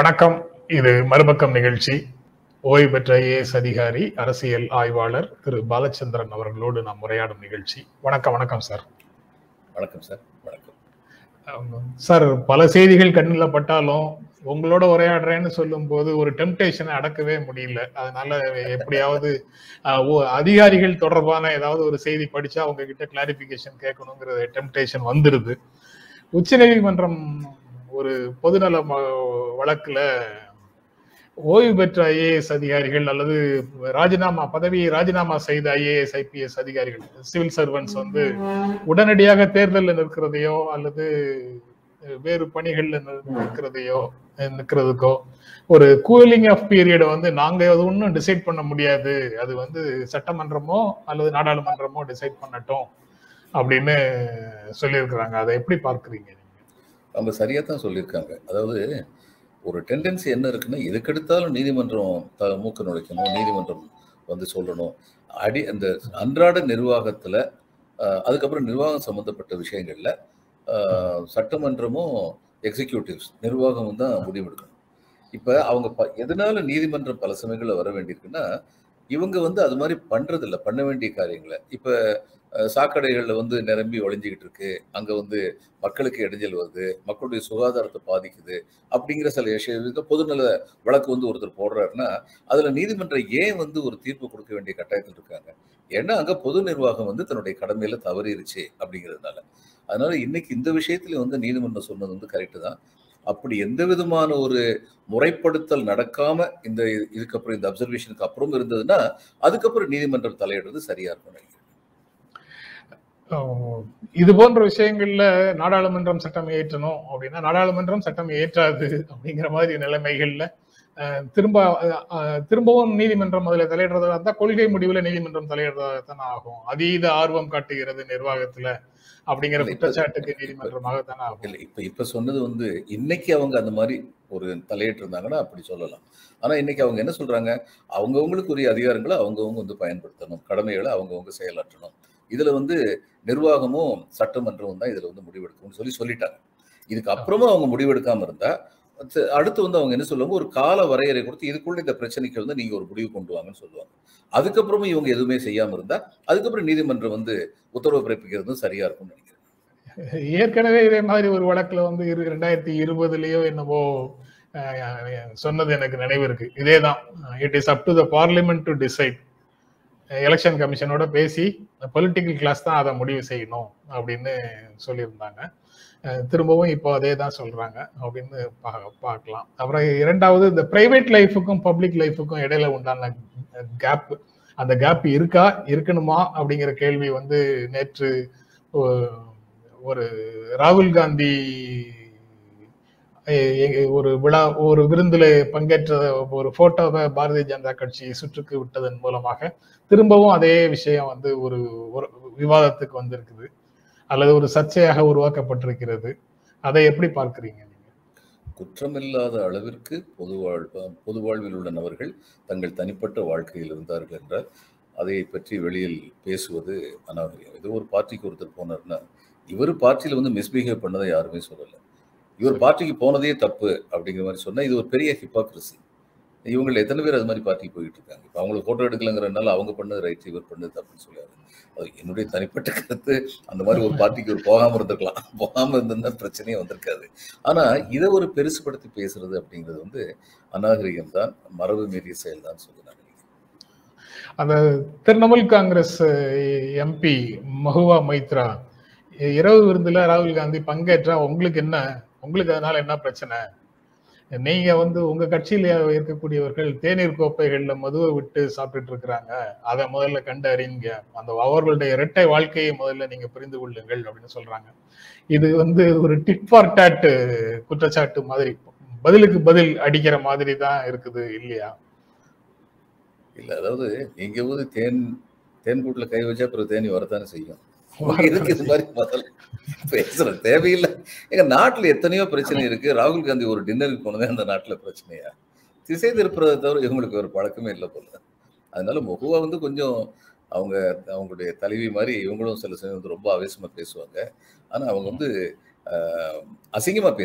வணக்கம் இது மறுபக்கம் நிகழ்ச்சி ஓய்வு பெற்ற ஐஏஎஸ் அதிகாரி அரசியல் ஆய்வாளர் திரு பாலச்சந்திரன் அவர்களோடு நாம் உரையாடும் நிகழ்ச்சி வணக்கம் வணக்கம் சார் வணக்கம் சார் வணக்கம் ஆம், சார் பல செய்திகள் கண்ணில் பட்டாலும் உங்களோட உரையாடுறேன்னு சொல்லும்போது ஒரு டெம்டேஷனை அடக்கவே முடியல அதனால எப்படியாவது ஆஹ், ஓ- அதிகாரிகள் தொடர்பான ஏதாவது ஒரு செய்தி படிச்சா அவங்க கிட்ட கிளாரிபிகேஷன் கேட்கணுங்கிற டெம்டேஷன் வந்துருது உச்சநீதிமன்றம் ஒரு பொதுநல ம- வழக்குல ஓய்வு பெற்ற ஐஏஎஸ் அதிகாரிகள் அல்லது ராஜினாமா பதவியை ராஜினாமா செய்த ஐஏஎஸ் ஐபிஎஸ் அதிகாரிகள் சிவில் சர்வன்ஸ் வந்து உடனடியாக தேர்தலில் நிற்கிறதையோ அல்லது வேறு பணிகள்ல நி- நிற்கிறதையோ அஹ் நிற்கிறதுக்கோ ஒரு கூலிங் ஆஃப் பீரியடை வந்து நாங்க அது ஒன்றும் டிசைட் பண்ண முடியாது அது வந்து சட்டமன்றமோ அல்லது நாடாளுமன்றமோ டிசைட் பண்ணட்டும் அப்படின்னு சொல்லியிருக்கிறாங்க அதை எப்படி பார்க்கறீங்க நீங்க? அவங்க சரியா தான் சொல்லியிருக்காங்க அதாவது ஒரு டெண்டன்சி என்ன இருக்குன்னா எதுக்கெடுத்தாலும் நீதிமன்றம் த- மூக்கு நுழைக்கணும் நீதிமன்றம் வந்து சொல்லணும் அடி அந்த அன்றாட நிர்வாகத்துல அஹ், அதுக்கப்புறம் நிர்வாகம் சம்பந்தப்பட்ட விஷயங்கள்ல அஹ், சட்டமன்றமும் எக்ஸிக்யூட்டிவ்ஸ் நிர்வாகமும் தான் முடிவெடுக்கணும் இப்ப அவங்க ப- எதனால நீதிமன்றம் பல சமயங்கள்ல வர வேண்டியிருக்குன்னா இவங்க வந்து அது மாதிரி பண்றது இல்ல பண்ண வேண்டிய காரியங்களை இப்ப அஹ், சாக்கடைகள்ல வந்து நிரம்பி ஒளிஞ்சுக்கிட்டு இருக்கு அங்க வந்து மக்களுக்கு இடைஞ்சல் வருது மக்களுடைய சுகாதாரத்தை பாதிக்குது அப்படிங்கிற சில விஷயம் பொதுநல வழக்கு வந்து ஒருத்தர் போடுறாருன்னா அதுல நீதிமன்றம் ஏன் வந்து ஒரு தீர்ப்பு கொடுக்க வேண்டிய கட்டாயத்தில் இருக்காங்க ஏன்னா அங்க பொது நிர்வாகம் வந்து தன்னுடைய கடமையில தவறிருச்சு அப்படிங்கிறதுனால அதனால இன்னைக்கு இந்த விஷயத்துல வந்து நீதிமன்றம் சொன்னது வந்து கரெக்டு தான் அப்படி எந்த விதமான ஒரு முறைப்படுத்தல் நடக்காம இந்த இதுக்கப்புறம் இந்த அப்சர்வேஷனுக்கு அப்புறம் இருந்ததுன்னா அதுக்கப்புறம் நீதிமன்றம் தலையிடுறது சரியா இருக்கும் நினைக்கிறேன் அஹ் இது போன்ற விஷயங்கள்ல நாடாளுமன்றம் சட்டம் இயற்றணும் அப்படின்னா நாடாளுமன்றம் சட்டம் இயற்றாது அப்படிங்கிற மாதிரி நிலைமைகள்ல அஹ், திரும்ப அஹ், அஹ், திரும்பவும் நீதிமன்றம் அதுல தலையிடுறதா இருந்தா கொள்கை முடிவுல நீதிமன்றம் தலையிடுறதாகத்தானே ஆகும் அதீத ஆர்வம் காட்டுகிறது நிர்வாகத்துல அப்படிங்கிற இல்ல, இப்ப- குற்றச்சாட்டுக்கு நீதிமன்றமாகத்தானே ஆகும் இல்ல இப்ப இப்ப சொன்னது வந்து இன்னைக்கு அவங்க அந்த மாதிரி ஒரு தலையிட்டு இருந்தாங்கன்னா அப்படி சொல்லலாம் ஆனா இன்னைக்கு அவங்க என்ன சொல்றாங்க அவங்கவுங்களுக்கு உரிய அதிகாரங்களை அவங்கவுங்க வந்து பயன்படுத்தணும் கடமைகளை அவங்கவுங்க செயலாற்றணும் இதுல வந்து நிர்வாகமும் சட்டமன்றமும் தான் இதுல வந்து முடிவெடுக்கணும்னு சொல்லி சொல்லிட்டாங்க இதுக்கு அப்புறமும் அவங்க முடிவெடுக்காம இருந்தா அடுத்து- அடுத்து வந்து அவங்க என்ன சொல்லுவாங்க ஒரு கால வரையறை கொடுத்து இதுக்குள்ள இந்த பிரச்சனைக்கு வந்து நீங்க ஒரு முடிவு கொண்டு வாங்கன்னு சொல்லுவாங்க அதுக்கப்புறமும் இவங்க எதுவுமே செய்யாம இருந்தா அதுக்கப்புறம் நீதிமன்றம் வந்து உத்தரவு பிறப்பிக்கிறதும் சரியா இருக்கும்னு நினைக்கிறேன் ஏற்கனவே இதே மாதிரி ஒரு வழக்குல வந்து இரு ரெண்டாயிரத்தி இருபதுலயோ என்னவோ அஹ், சொன்னது எனக்கு நினைவு இருக்கு இதேதான் it is up to the parliament to decide election கமிஷனோட பேசி பொலிட்டிக்கல் கிளாஸ் தான் அதை முடிவு செய்யணும் அப்படின்னு சொல்லியிருந்தாங்க அஹ், திரும்பவும் இப்போ அதே தான் சொல்றாங்க அப்படின்னு பா- பார்க்கலாம் அப்புறம் இரண்டாவது இந்த பிரைவேட் லைஃபுக்கும் பப்ளிக் லைஃபுக்கும் இடையில உண்டான கேப் அந்த கேப் இருக்கா இருக்கணுமா அப்படிங்கிற கேள்வி வந்து நேற்று ஒ- ஒரு ராகுல் காந்தி எ- எ- ஒரு விழா ஒரு விருந்துல பங்கேற்ற ஒரு போட்டோவை பாரதிய ஜனதா கட்சி சுற்றுக்கு விட்டதன் மூலமாக திரும்பவும் அதே விஷயம் வந்து ஒரு ஒரு விவாதத்துக்கு வந்திருக்குது அல்லது ஒரு சர்ச்சையாக உருவாக்கப்பட்டிருக்கிறது அதை எப்படி பார்க்கிறீங்க நீங்க குற்றமில்லாத அளவிற்கு பொது வாழ் பொது வாழ்வில் உள்ள நபர்கள் தங்கள் தனிப்பட்ட வாழ்க்கையில் இருந்தார்கள் என்றால் அதை பற்றி வெளியில் பேசுவது அநாகரிகம் இது ஒரு பார்ட்டிக்கு ஒருத்தர் போனார்னா இவர் பார்ட்டியில் வந்து மிஸ்பிஹேவ் பண்ணதை யாருமே சொல்லலை இவர் பார்ட்டிக்கு போனதே தப்பு அப்படிங்கிற மாதிரி சொன்னா இது ஒரு பெரிய ஹிப்பாக்ரசி இவங்க எத்தனை பேர் அது மாதிரி பார்ட்டிக்கு போயிட்டு இருக்காங்க இப்போ அவங்களுக்கு ஃபோட்டோ எடுக்கலங்கிறனால அவங்க பண்ணது ரைட் இவர் பண்ணது தப்புன்னு சொல்லியாரு அது என்னுடைய தனிப்பட்ட கருத்து அந்த மாதிரி ஒரு பார்ட்டிக்கு ஒரு போகாம இருந்திருக்கலாம் போகாம இருந்திருந்தா பிரச்சனையே வந்திருக்காது ஆனா இதை ஒரு பெருசுபடுத்தி பேசுறது அப்படிங்கிறது வந்து அநாகரிகம் தான் மரபு மீறிய செயல் தான் சொல்லி நான் நினைக்கிறேன் அந்த திரிணாமுல் காங்கிரஸ் எம்பி மஹுவா மைத்ரா இரவு விருந்துல ராகுல் காந்தி பங்கேற்றா உங்களுக்கு என்ன உங்களுக்கு அதனால என்ன பிரச்சனை நீங்க வந்து உங்க கட்சியில இருக்கக்கூடியவர்கள் தேநீர் கோப்பைகள்ல மதுவை விட்டு சாப்பிட்டுட்டு இருக்கிறாங்க அதை முதல்ல கண்டு அறிங்க அந்த அவர்களுடைய இரட்டை வாழ்க்கையை முதல்ல நீங்க புரிந்து கொள்ளுங்கள் அப்படின்னு சொல்றாங்க இது வந்து ஒரு டிட் ஃபார் டாட் குற்றச்சாட்டு மாதிரி பதிலுக்கு பதில் அடிக்கிற மாதிரி தான் இருக்குது இல்லையா இல்ல அதாவது நீங்க வந்து தேன் தேன் கூட்டுல கை வச்சா அப்புறம் தேனி வரத்தானே செய்யும் எதுக்கு இது மாதிரி முதல்ல பேசுற தேவையில்லை எங்க நாட்டுல எத்தனையோ பிரச்சனை இருக்கு ராகுல் காந்தி ஒரு டின்னருக்கு போனதே அந்த நாட்டுல பிரச்சனையா திசை திருப்புறதை தவிர இவங்களுக்கு ஒரு பழக்கமே இல்லை போல அதனால முகுவா வந்து கொஞ்சம் அவங்க அவங்களுடைய தலைவி மாதிரி இவங்களும் சில சமயம் வந்து ரொம்ப ஆவேசமா பேசுவாங்க ஆனா அவங்க வந்து ஆஹ், அசிங்கமா பேசலையே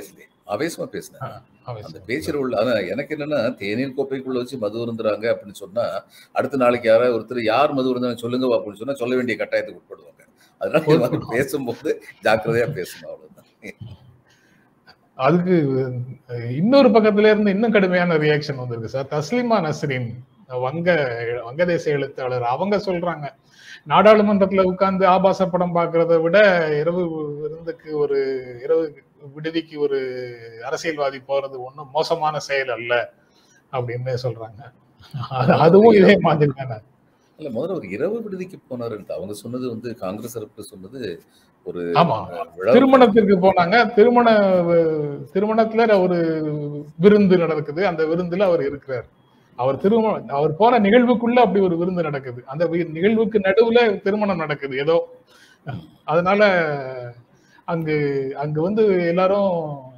ஆவேசமா பேசினேன் அந்த அவசியம். பேச்சுல உள்ள ஆனா எனக்கு என்னன்னா தேநீர் கோப்பைக்குள்ள வச்சு மது இருந்துறாங்க அப்படின்னு சொன்னா அடுத்த நாளைக்கு யாராவது ஒருத்தர் யார் மது இருந்தாங்க சொல்லுங்க அப்படின்னு சொன்னா சொல்ல வேண்டிய கட்டாயத்துக்கு உட்படுவாங்க அதனால இது மாதிரி பேசும்போது ஜாக்கிரதையா பேசணும் அவ்வளவுதான் அதுக்கு அஹ், இன்னொரு பக்கத்துல இருந்து இன்னும் கடுமையான ரியாக்ஷன் வந்திருக்கு சார் தஸ்லிமா நஸ்ரீன் வங்க வங்கதேச எழுத்தாளர் அவங்க சொல்றாங்க நாடாளுமன்றத்துல உட்கார்ந்து ஆபாச படம் பார்க்கறத விட இரவு விருந்துக்கு ஒரு இரவு விடுதிக்கு ஒரு அரசியல்வாதி போறது ஒண்ணும் மோசமான செயல் அல்ல அப்படின்னு சொல்றாங்க அது- அதுவும் இதே மாதிரி தானே இல்ல முதல்ல ஒரு இரவு விடுதிக்கு போனாரு அவங்க சொன்னது வந்து காங்கிரஸ் தரப்புல சொன்னது ஒரு ஆமா விழா திருமணத்திற்கு போனாங்க திருமண திருமணத்துல ஒரு விருந்து நடக்குது அந்த விருந்துல அவர் இருக்கிறார் அவர் திருமணம் அவர் போன நிகழ்வுக்குள்ள அப்படி ஒரு விருந்து நடக்குது அந்த வி- நிகழ்வுக்கு நடுவுல திருமணம் நடக்குது ஏதோ அதனால அங்கு அங்கு வந்து எல்லாரும்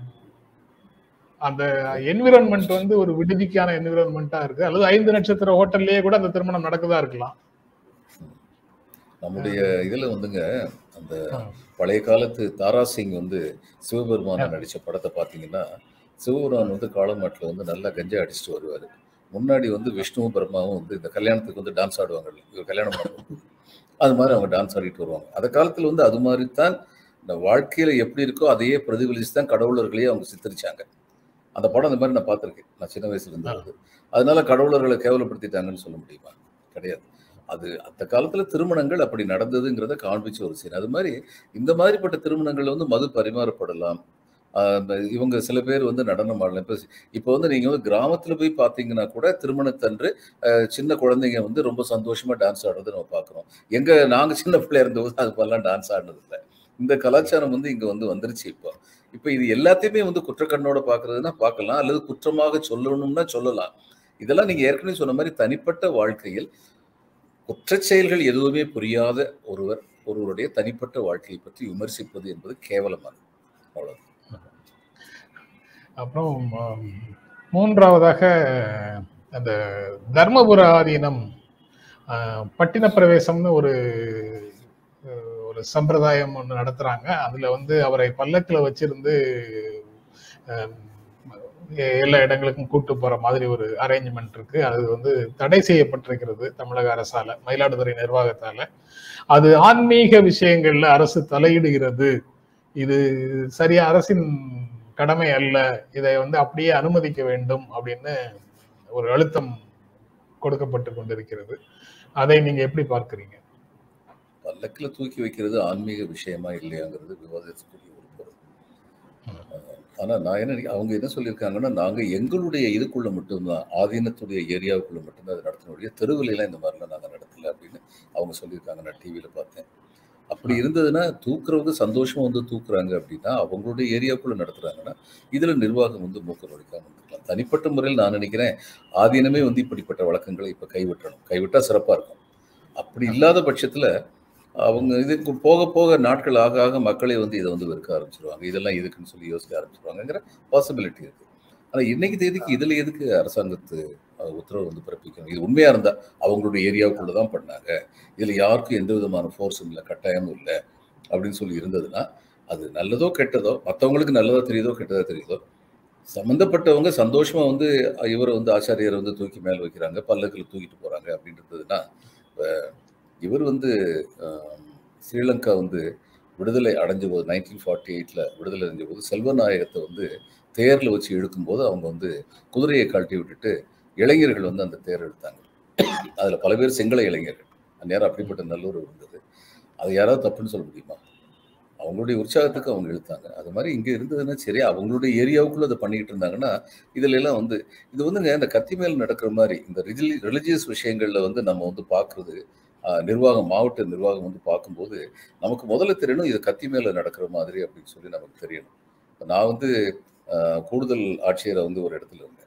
அந்த என்விரான்மெண்ட் வந்து ஒரு விடுதிக்கான என்விரான்மெண்டா இருக்கு அல்லது ஐந்து நட்சத்திர ஹோட்டல்லயே கூட அந்த திருமணம் நடக்குதா இருக்கலாம் நம்முடைய இதுல வந்துங்க அந்த பழைய காலத்து தாரா சிங் வந்து சிவபெருமான நடிச்ச படத்தை பாத்தீங்கன்னா சிவபெருமான் வந்து காளமாட்டில் வந்து நல்லா கஞ்சா அடிச்சுட்டு வருவாரு முன்னாடி வந்து விஷ்ணுவும் பிரம்மாவும் வந்து இந்த கல்யாணத்துக்கு வந்து டான்ஸ் ஆடுவாங்க இவர் கல்யாணம் பண்ணும்போது அது மாதிரி அவங்க டான்ஸ் ஆடிட்டு வருவாங்க அந்த காலத்துல வந்து அது மாதிரி தான் இந்த வாழ்க்கையில எப்படி இருக்கோ அதையே பிரதிபலிச்சு தான் கடவுளர்களையே அவங்க சித்தரிச்சாங்க அந்த படம் அந்த மாதிரி நான் பார்த்திருக்கேன் நான் சின்ன வயசுல இருந்தது அதனால கடவுளர்களை கேவலப்படுத்திட்டாங்கன்னு சொல்ல முடியுமா கிடையாது அது அந்த காலத்துல திருமணங்கள் அப்படி நடந்ததுங்கிறத காண்பிச்ச ஒரு சீன் அது மாதிரி இந்த மாதிரிப்பட்ட திருமணங்கள்ல வந்து மது பரிமாறப்படலாம் ஆஹ் இந்த இவங்க சில பேர் வந்து நடனம் ஆடலாம் இப்போ இப்போ வந்து நீங்க வந்து கிராமத்துல போய் பார்த்தீங்கன்னா கூட திருமணத்தன்று ஆஹ் சின்ன குழந்தைங்க வந்து ரொம்ப சந்தோஷமா டான்ஸ் ஆடுறதை நம்ம பார்க்குறோம் எங்க நாங்க சின்ன பிள்ளையா இருந்தபோது அது மாதிரிலாம் டான்ஸ் ஆடினது இல்லை இந்த கலாச்சாரம் வந்து இங்க வந்து வந்துருச்சு இப்போ இப்போ இது எல்லாத்தையுமே வந்து குற்றக்கண்ணோட பார்க்கறதுன்னா பார்க்கலாம் அல்லது குற்றமாக சொல்லணும்னா சொல்லலாம் இதெல்லாம் நீங்க ஏற்கனவே சொன்ன மாதிரி தனிப்பட்ட வாழ்க்கையில் குற்றச் செயல்கள் எதுவுமே புரியாத ஒருவர் ஒருவருடைய தனிப்பட்ட வாழ்க்கையை பற்றி விமர்சிப்பது என்பது கேவலமானது அவ்வளவு அப்புறம் ஆம், மூன்றாவதாக அந்த தர்மபுர ஆதீனம் ஆஹ், பட்டின பிரவேசம்னு ஒரு அஹ், ஒரு சம்பிரதாயம் ஒன்று நடத்துறாங்க அதுல வந்து அவரை பல்லக்கில் வச்சிருந்து ஆம், எ- எல்லா இடங்களுக்கும் கூட்டு போற மாதிரி ஒரு அரேஞ்ச்மெண்ட் இருக்கு அது வந்து தடை செய்யப்பட்டிருக்கிறது தமிழக அரசால மயிலாடுதுறை நிர்வாகத்தால அது ஆன்மீக விஷயங்கள்ல அரசு தலையிடுகிறது இது சரியா அரசின் கடமை அல்ல இதை வந்து அப்படியே அனுமதிக்க வேண்டும் அப்படின்னு ஒரு அழுத்தம் கொடுக்கப்பட்டு கொண்டிருக்கிறது அதை நீங்க எப்படி பார்க்கிறீங்க பல்லக்கில் தூக்கி வைக்கிறது ஆன்மீக விஷயமா இல்லையாங்கிறது விவாதத்துக்குரிய ஒரு பொருள் ஆனா நான் என்ன நினைக்க- அவங்க என்ன சொல்லியிருக்காங்கன்னா நாங்க எங்களுடைய இதுக்குள்ள மட்டும்தான் ஆதீனத்துடைய ஏரியாவுக்குள்ள மட்டும்தான் அதை நடத்தினுடைய தெருவிலாம் இந்த மாதிரிலாம் நாங்க நடத்தல அப்படின்னு அவங்க சொல்லியிருக்காங்க நான் டிவியில பார்த்தேன் அப்படி இருந்ததுன்னா தூக்குறவங்க சந்தோஷமா வந்து தூக்குறாங்க அப்படின்னா அவங்களுடைய ஏரியாவுக்குள்ள நடத்துறாங்கன்னா இதுல நிர்வாகம் வந்து மூக்க நுழைக்காம இருக்கலாம் தனிப்பட்ட முறையில் நான் நினைக்கிறேன் ஆதீனமே வந்து இப்படிப்பட்ட வழக்கங்களை இப்ப கைவிட்டணும் கைவிட்டா சிறப்பா இருக்கும் அப்படி இல்லாத பட்சத்துல அவங்க இதுக்கு போக போக நாட்கள் ஆக ஆக மக்களே வந்து இதை வந்து வெறுக்க ஆரம்பிச்சிருவாங்க இதெல்லாம் எதுக்குன்னு சொல்லி யோசிக்க ஆரம்பிச்சிருவாங்கங்கிற பாசிபிலிட்டி இருக்கு ஆனா இன்னைக்கு தேதிக்கு இதுல எதுக்கு அரசாங்கத்து அஹ், உத்தரவு வந்து பிறப்பிக்கணும் இது உண்மையா இருந்தா அவங்களுடைய ஏரியாவுக்குள்ள தான் பண்ணாங்க இதுல யாருக்கும் எந்த விதமான ஃபோர்ஸும் இல்லை கட்டாயமும் இல்லை அப்படின்னு சொல்லி இருந்ததுன்னா அது நல்லதோ கெட்டதோ மற்றவங்களுக்கு நல்லதோ தெரியுதோ கெட்டதோ தெரியுதோ சம்மந்தப்பட்டவங்க சந்தோஷமா வந்து அஹ், இவரை வந்து ஆச்சாரியரை வந்து தூக்கி மேல வைக்கிறாங்க பல்லக்கில் தூக்கிட்டு போறாங்க அப்படின்றதுன்னா இப்ப இவர் வந்து ஆம், ஸ்ரீலங்கா வந்து விடுதலை அடைஞ்ச போது நைன்டீன் ஃபார்ட்டி எயிட்ல விடுதலை அடைஞ்ச போது செல்வநாயகத்தை வந்து தேர்ல வச்சு இழுக்கும்போது அவங்க வந்து குதிரையை கழட்டி விட்டுட்டு இளைஞர்கள் வந்து அந்த தேர் இழுத்தாங்க அதுல பல பேர் சிங்கள இளைஞர்கள் அந்நேரம் அப்படிப்பட்ட நல்லுறவு இருந்தது அதை யாராவது தப்புன்னு சொல்ல முடியுமா அவங்களுடைய உற்சாகத்துக்கு அவங்க இழுத்தாங்க அது மாதிரி இங்க இருந்ததுன்னா சரி அவங்களுடைய ஏரியாவுக்குள்ள அதை பண்ணிக்கிட்டு இருந்தாங்கன்னா இதுல எல்லாம் வந்து இது வந்துங்க இந்த கத்தி மேல் நடக்கிற மாதிரி இந்த ரிலி ரிலிஜியஸ் விஷயங்கள்ல வந்து நம்ம வந்து பார்க்கிறது ஆஹ், நிர்வாகம் மாவட்ட நிர்வாகம் வந்து பார்க்கும்போது நமக்கு முதல்ல தெரியணும் இது கத்தி மேல நடக்கிற மாதிரி அப்படின்னு சொல்லி நமக்கு தெரியணும் இப்ப நான் வந்து ஆஹ், கூடுதல் ஆட்சியரை வந்து ஒரு இடத்துல இருந்தேன்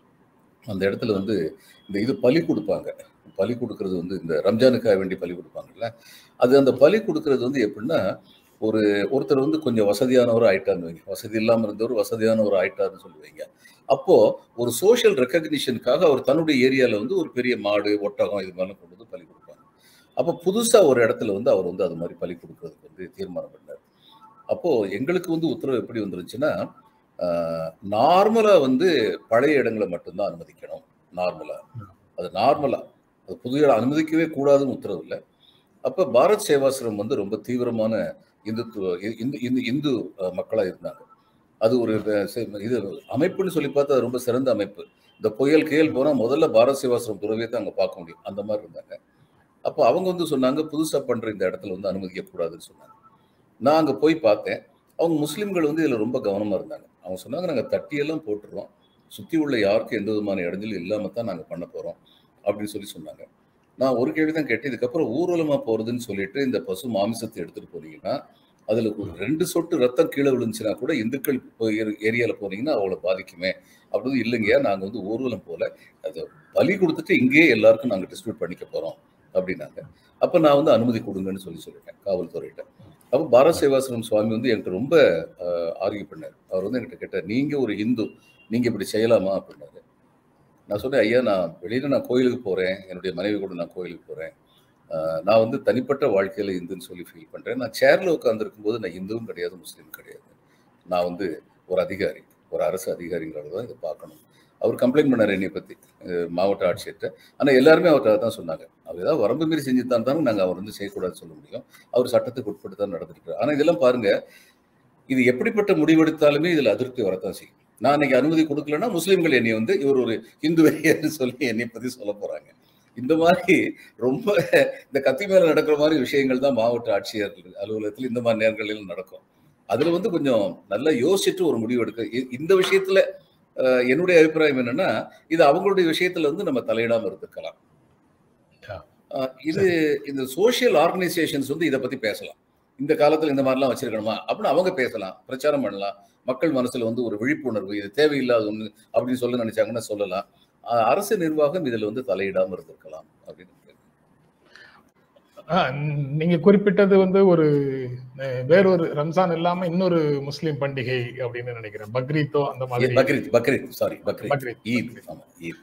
அந்த இடத்துல வந்து இந்த இது பலி கொடுப்பாங்க பலி கொடுக்கறது வந்து இந்த ரம்ஜானுக்காக வேண்டி பலி கொடுப்பாங்கல்ல அது அந்த பலி கொடுக்கறது வந்து எப்படின்னா ஒரு ஒருத்தர் வந்து கொஞ்சம் வசதியானவர் ஆயிட்டார்னு வைங்க வசதி இல்லாமல் இருந்தவர் வசதியானவர் ஆயிட்டாருன்னு சொல்லுவீங்க அப்போ ஒரு சோஷியல் ரெக்கக்னிஷனுக்காக அவர் தன்னுடைய ஏரியால வந்து ஒரு பெரிய மாடு ஒட்டகம் இது மாதிரிலாம் கொண்டு வந்து பலி கொடுப்பாங்க அப்போ புதுசா ஒரு இடத்துல வந்து அவர் வந்து அது மாதிரி பலி கொடுக்கறதுக்கு வந்து தீர்மானம் பண்ணார் அப்போ எங்களுக்கு வந்து உத்தரவு எப்படி வந்துருச்சுன்னா நார்மலா வந்து பழைய இடங்களை மட்டும்தான் அனுமதிக்கணும் நார்மலா அது நார்மலா அது புதிய இடம் அனுமதிக்கவே கூடாதுன்னு உத்தரவு இல்லை அப்ப பாரத் சேவாசிரம் வந்து ரொம்ப தீவிரமான இந்துத்துவ இ- இந்து இந்து இந்து அஹ், மக்களா இருந்தாங்க அது ஒரு அஹ், செ- இது அமைப்புன்னு சொல்லி பார்த்தா அது ரொம்ப சிறந்த அமைப்பு இந்த புயல் கேள் போனா முதல்ல பாரத் சேவாசிரம் துறவியை தான் அங்க பார்க்க முடியும் அந்த மாதிரி இருந்தாங்க அப்போ அவங்க வந்து சொன்னாங்க புதுசா பண்ற இந்த இடத்துல வந்து அனுமதிக்க கூடாதுன்னு சொன்னாங்க நான் அங்க போய் பார்த்தேன் அவங்க முஸ்லிம்கள் வந்து இதுல ரொம்ப கவனமா இருந்தாங்க அவங்க சொன்னாங்க நாங்க தட்டியெல்லாம் போட்டுருவோம் சுத்தி உள்ள யாருக்கும் எந்த விதமான இடைஞ்சலும் இல்லாம தான் நாங்க பண்ண போறோம் அப்படின்னு சொல்லி சொன்னாங்க நான் ஒரு கேள்வி தான் கேட்டேன் இதுக்கப்புறம் ஊர்வலமா போறதுன்னு சொல்லிட்டு இந்த பசு மாமிசத்தை எடுத்துட்டு போனீங்கன்னா அதுல ஒரு ரெண்டு சொட்டு ரத்தம் கீழே விழுந்துச்சுன்னா கூட இந்துக்கள் ஏரியால போனீங்கன்னா அவளை பாதிக்குமே அப்படின்னு இல்லைங்கய்யா நாங்க வந்து ஊர்வலம் போல அதை பலி கொடுத்துட்டு இங்கேயே எல்லாருக்கும் நாங்க டிஸ்ட்ரிபியூட் பண்ணிக்க போறோம் அப்படின்னாங்க அப்ப நான் வந்து அனுமதி கொடுங்கன்னு சொல்லி சொல்லிட்டேன் காவல்துறையிட்ட அப்போ பாரத் சேவாசிரம் சுவாமி வந்து என்கிட்ட ரொம்ப ஆர்கியூ பண்ணார் அவர் வந்து என்கிட்ட கேட்டார் நீங்க ஒரு இந்து நீங்க இப்படி செய்யலாமா அப்படின்னாரு நான் சொன்னேன் ஐயா நான் வெளியில நான் கோயிலுக்கு போறேன் என்னுடைய மனைவி கூட நான் கோயிலுக்கு போறேன் ஆஹ் நான் வந்து தனிப்பட்ட வாழ்க்கையில இந்துன்னு சொல்லி ஃபீல் பண்றேன் நான் சேர்ல உட்காந்துருக்கும் போது நான் இந்துவும் கிடையாது முஸ்லீம் கிடையாது நான் வந்து ஒரு அதிகாரி ஒரு அரசு அதிகாரிங்களோட தான் இதை பார்க்கணும் அவர் கம்ப்ளைண்ட் பண்ணார் என்னை பத்தி அஹ் மாவட்ட ஆட்சியர்கிட்ட ஆனா எல்லாருமே அவர்கிட்ட தான் சொன்னாங்க அவர் ஏதாவது வரம்பு மீறி செஞ்சு தான் தானே நாங்க அவர் வந்து செய்யக்கூடாதுன்னு சொல்ல முடியும் அவர் சட்டத்துக்கு உட்பட்டு தான் நடந்திருக்கிறார் ஆனா இதெல்லாம் பாருங்க இது எப்படிப்பட்ட முடிவெடுத்தாலுமே இதுல அதிருப்தி வரத்தான் செய்யும் நான் அன்னைக்கு அனுமதி கொடுக்கலன்னா முஸ்லீம்கள் என்னை வந்து இவர் ஒரு இந்து வெறியர்னு சொல்லி என்னை பத்தி சொல்ல போறாங்க இந்த மாதிரி ரொம்ப இந்த கத்தி மேல நடக்கிற மாதிரி விஷயங்கள் தான் மாவட்ட ஆட்சியர் அலுவலகத்தில் இந்த மாதிரி நேரங்களில் நடக்கும் அதுல வந்து கொஞ்சம் நல்லா யோசிச்சுட்டு ஒரு முடிவு எடுக்க இ- இந்த விஷயத்துல அஹ், என்னுடைய அபிப்பிராயம் என்னன்னா இது அவங்களுடைய விஷயத்துல வந்து நம்ம தலையிடாம இருந்துக்கலாம் Yeah. அஹ், இது இந்த சோஷியல் ஆர்கனைசேஷன்ஸ் வந்து இதை பத்தி பேசலாம் இந்த காலத்துல இந்த மாதிரிலாம் வச்சிருக்கணுமா அப்படின்னு அவங்க பேசலாம் பிரச்சாரம் பண்ணலாம் மக்கள் மனசுல வந்து ஒரு விழிப்புணர்வு இது தேவையில்லாத ஒண்ணு அப்படின்னு சொல்ல நினைச்சாங்கன்னா சொல்லலாம் அஹ், அரசு நிர்வாகம் இதுல வந்து தலையிடாம இருந்திருக்கலாம் அப்படின்னு நினைக்கிறேன். ஆஹ் நீங்க குறிப்பிட்டது வந்து ஒரு அஹ், வேறொரு ரம்ஜான் இல்லாம இன்னொரு முஸ்லிம் பண்டிகை அப்படின்னு நினைக்கிறேன் பக்ரீத்தோ அந்த மாதிரி பக்ரீத் பக்ரீத் சாரி பக்ரீத் பக்ரீத், ஈத் பக்ரீத். ஆமா ஈத்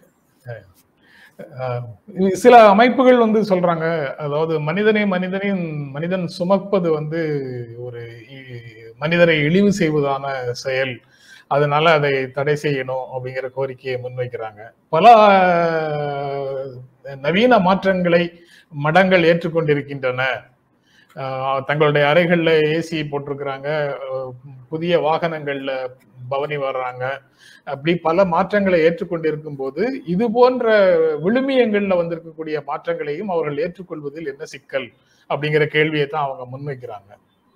ஆஹ் இது சில அமைப்புகள் வந்து சொல்றாங்க அதாவது மனிதனை மனிதனின் மனிதன் சுமப்பது வந்து ஒரு இ- மனிதரை இழிவு செய்வதான செயல் அதனால அதை தடை செய்யணும் அப்படிங்கிற கோரிக்கையை முன்வைக்கிறாங்க பல ஆஹ், நவீன மாற்றங்களை மடங்கள் ஏற்றுக்கொண்டிருக்கின்றன ஆஹ், தங்களுடைய அறைகள்ல ஏசி போட்டிருக்கிறாங்க ஆஹ், புதிய வாகனங்கள்ல பவனி வர்றாங்க அப்படி பல மாற்றங்களை ஏற்றுக்கொண்டிருக்கும் போது இது போன்ற விழுமியங்கள்ல வந்திருக்கக்கூடிய மாற்றங்களையும் அவர்கள் ஏற்றுக்கொள்வதில் என்ன சிக்கல் அப்படிங்கிற கேள்வியை தான் அவங்க முன்வைக்கிறாங்க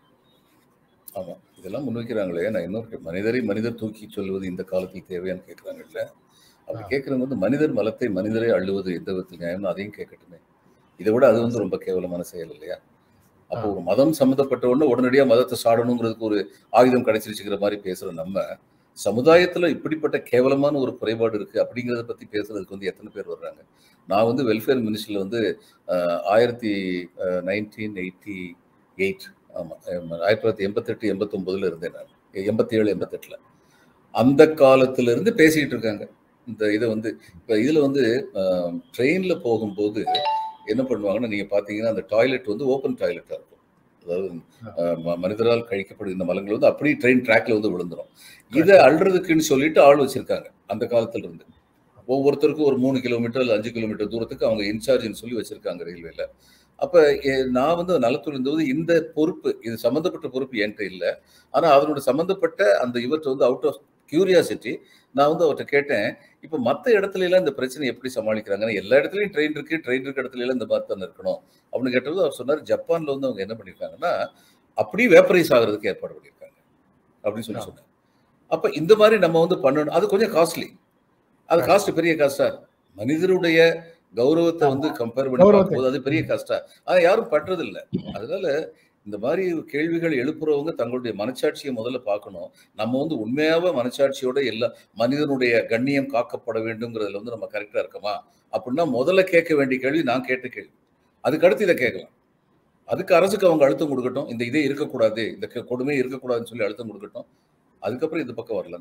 ஆமா இதெல்லாம் முன்வைக்கிறாங்களே நான் இன்னொரு கே- மனிதரை மனிதர் தூக்கி சொல்வது இந்த காலத்தில் தேவையான்னு கேட்கறாங்கல்ல அப்படி ஆ. கேட்கறவங்க வந்து மனிதர் மலத்தை மனிதரை அள்ளுவது எந்த விதத்தில் நியாயம்னு அதையும் கேட்கட்டுமே இதை விட அது வந்து ரொம்ப கேவலமான செயல் இல்லையா அப்போ ஆ. ஒரு மதம் சம்மந்தப்பட்ட உடனே உடனடியா மதத்தை சாடணுங்கிறதுக்கு ஒரு ஆயுதம் கிடைச்சிருச்சுங்கிற மாதிரி பேசுற நம்ம சமுதாயத்துல இப்படிப்பட்ட கேவலமான ஒரு குறைபாடு இருக்கு அப்படிங்கறத பத்தி பேசுறதுக்கு வந்து எத்தனை பேர் வர்றாங்க நான் வந்து வெல்ஃபேர் மினிஸ்ட்ரியில் வந்து ஆஹ், ஆயிரத்தி நைன்டீன் எயிட்டி எயிட் ஆமா ஆமா, ஆயிரத்தி தொள்ளாயிரத்தி எண்பத்தெட்டு எண்பத்தொன்பதுல இருந்தேன் நான் எண்பத்தி ஏழு எண்பத்தெட்டுல அந்த காலத்துல இருந்து பேசிக்கிட்டு இருக்காங்க இந்த இதை வந்து இப்ப இதுல வந்து ட்ரெயின்ல போகும்போது என்ன பண்ணுவாங்கன்னா நீங்க பாத்தீங்கன்னா அந்த டாய்லெட் வந்து ஓப்பன் டாய்லெட்டா இருக்கும் அதாவது ஆஹ், ம- மனிதரால் கழிக்கப்படுகின்ற மலங்கள் வந்து அப்படியே ட்ரெயின் ட்ராக்ல வந்து விழுந்துரும் இதை அள்ளுறதுக்குன்னு சொல்லிட்டு ஆள் வச்சிருக்காங்க அந்த காலத்துல இருந்து ஒவ்வொருத்தருக்கும் ஒரு மூணு கிலோமீட்டர் இல்லை அஞ்சு கிலோமீட்டர் தூரத்துக்கு அவங்க இன்சார்ஜ்னு சொல்லி வச்சிருக்காங்க ரயில்வேல அப்ப எ- நான் வந்து நலத்துறை இருந்தபோது இந்த பொறுப்பு இது சம்பந்தப்பட்ட பொறுப்பு என்கிட்ட இல்லை ஆனா அதனோட சம்பந்தப்பட்ட அந்த இவற்றை வந்து அவுட் ஆஃப் கியூரியாசிட்டி நான் வந்து அவர்கிட்ட கேட்டேன் இப்போ மற்ற இடத்துல எல்லாம் இந்த பிரச்சனை எப்படி சமாளிக்கிறாங்கன்னா எல்லா இடத்துலயும் ட்ரெயின் இருக்கு ட்ரெயின் இருக்க இடத்துல எல்லாம் இந்த மாதிரி தானே இருக்கணும் அப்படின்னு கேட்டது அவர் சொன்னார் ஜப்பான்ல வந்து அவங்க என்ன பண்ணிருக்காங்கன்னா அப்படியே வேப்பரைஸ் ஆகுறதுக்கு ஏற்பாடு பண்ணியிருக்காங்க அப்படின்னு சொல்லி ஆ. சொன்னாங்க அப்ப இந்த மாதிரி நம்ம வந்து பண்ணணும் அது கொஞ்சம் காஸ்ட்லி அது காஸ்ட் பெரிய காஸ்டா மனிதருடைய கௌரவத்தை வந்து கம்பேர் பண்ணி கௌரவத்தை. பார்க்கும்போது அது பெரிய காஸ்டா அதை யாரும் பண்றது இல்ல அதனால இந்த மாதிரி கேள்விகள் எழுப்புறவங்க தங்களுடைய மனச்சாட்சியை முதல்ல பார்க்கணும் நம்ம வந்து உண்மையாவே மனச்சாட்சியோட எல்லா மனிதனுடைய கண்ணியம் காக்கப்பட வேண்டும்ங்கிறதுல வந்து நம்ம கரெக்டா இருக்கோமா அப்படின்னா முதல்ல கேட்க வேண்டிய கேள்வி நான் கேட்ட கேள்வி அதுக்கு அடுத்து இதை கேட்கலாம் அதுக்கு அரசுக்கு அவங்க அழுத்தம் கொடுக்கட்டும் இந்த இதே இருக்கக்கூடாது இந்த க- கொடுமை இருக்கக்கூடாதுன்னு சொல்லி அழுத்தம் கொடுக்கட்டும் அதுக்கப்புறம் இந்த பக்கம் வரலாம்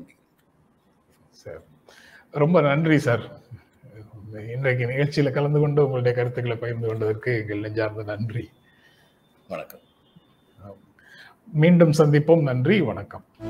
சார் ரொம்ப நன்றி சார் இன்றைக்கு நிகழ்ச்சியில கலந்து கொண்டு உங்களுடைய கருத்துக்களை பகிர்ந்து கொண்டதற்கு எங்கள் நெஞ்சார்ந்த நன்றி வணக்கம் மீண்டும் சந்திப்போம் நன்றி வணக்கம்